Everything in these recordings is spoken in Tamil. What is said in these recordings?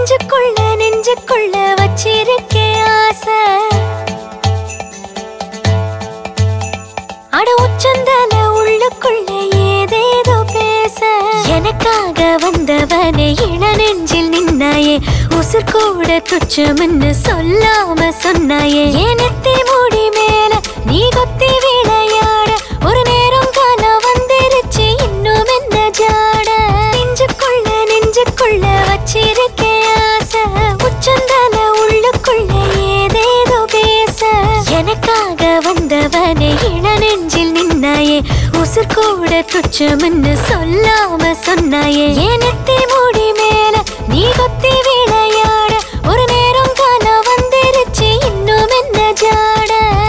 நெஞ்சுக்குள்ள நெஞ்சுக்குள்ள வச்சிருக்கே ஆசை அட உச்சந்தல உள்ளுக்குள்ள ஏதேதோ பேச எனக்காக வந்தவனே இள நெஞ்சில் நின்னாயே உசுர் கூட துச்சம்னு சொல்லாம சொன்னாயே ஏனத்தே மூடி மேல நீ கொத்தி விளையாட ஒரு நேரம் காலம் வந்துருச்சு இன்னும் என்ன ஜாட நெஞ்சுக்குள்ள நெஞ்சுக்குள்ள வச்சிருக்கே ஆசை உச்சந்தல உள்ளுக்குள்ள ஏதேதோ பேச எனக்காக வந்தவனே இள நெஞ்சில் நின்னாயே உசுர் கூட துச்சம்னு சொல்லாம சொன்னாயே ஏனத்தே மூடி மேல நீ கொத்தி விளையாட ஒரு நேரம் காலம் வந்துருச்சு இன்னும் என்ன ஜாட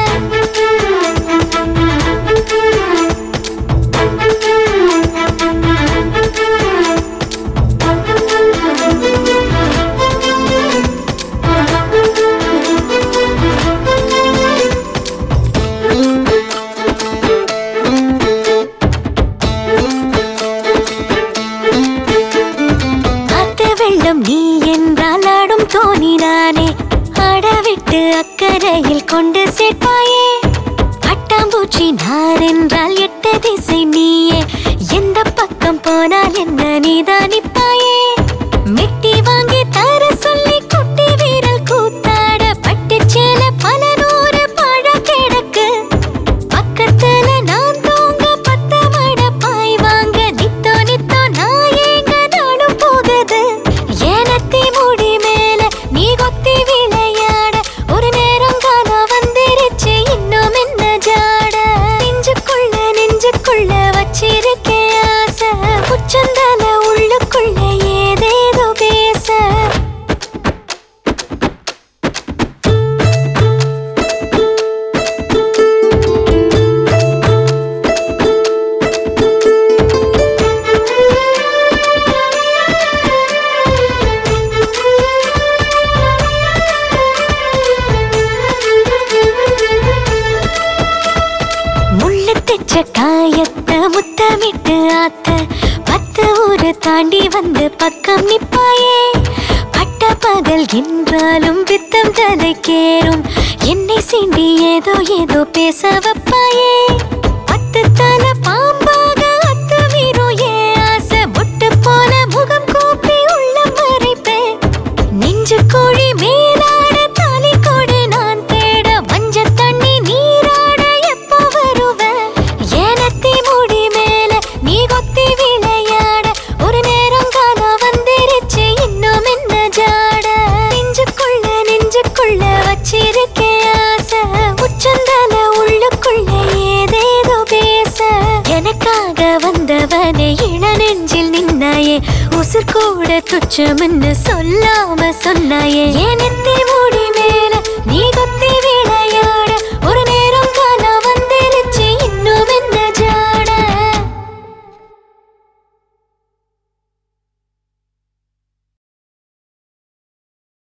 காத்து வெள்ளம் நீ என்றால் ஆடும் தோணி நானே ஆடவிட்டு அக்கறையில் கொண்டு சேர்ப்பாயே பட்டாம்பூச்சி நான் என்றால் எட்டு திசை நீயே எந்த பக்கம் போனால் என்ன நீதான் நிப்பாயே மெட்டி வாங்கி தர சொல்லி குட்டி வீரல் கூத்தாட பட்டுச்சேல பல நூறு பழ கிடக்கு பக்கத்துல நான் தூங்க பத்த மட பாய் வாங்க நித்தோ நித்தோ நான் ஏங்க நானும் போகுது ஏனத்தி முடி மேல நீ கொத்தி விளையாட ஒரு நேரம் காலம் வந்துருச்சு இன்னும் என்ன ஜாட நெஞ்சுக்குள்ள நெஞ்சுக்குள்ள வச்சிருக்கே ஆசை உச்சந்தல உள்ளுக்குள்ள ஏதேதோ பேச முள்ளு தைச்ச காயத்தை முத்தமிட்டு ஆத்த பத்து ஊரு தாண்டி வந்து பக்கம் நிப்பாயே பட்ட பகல் என்றாலும் பித்தம் தலைக்கேறும் என்னை சீண்டி ஏதோ ஏதோ பேச வைப்பாயே பத்து தலை பாம்பாக அத்துமீறும் ஏன் ஆசை முட்டு போல முகம் கூப்பி உள்ள மறைப்பேன் நெஞ்சு கோழி மேலாட தாலி கொடு நான் தேட மஞ்ச தண்ணி நீராட எப்போ வருவ ஏனத்தி முடி மேல நீ கொத்தி விளையாட ஒரு நேரம் காலம் வந்துருச்சு இன்னும் என்ன ஜாட நெஞ்சுக்குள்ள நெஞ்சுக்குள்ள வச்சிருக்கே ஆசை உச்சந்தல உள்ளுக்குள்ள ஏதேதோ பேச எனக்காக வந்தவனே இள நெஞ்சில் நின்னாயே உசுர் கூட துச்சம்னு சொல்லாம சொன்னாயே ஏனத்தே மூடி மேல நீ கொத்தி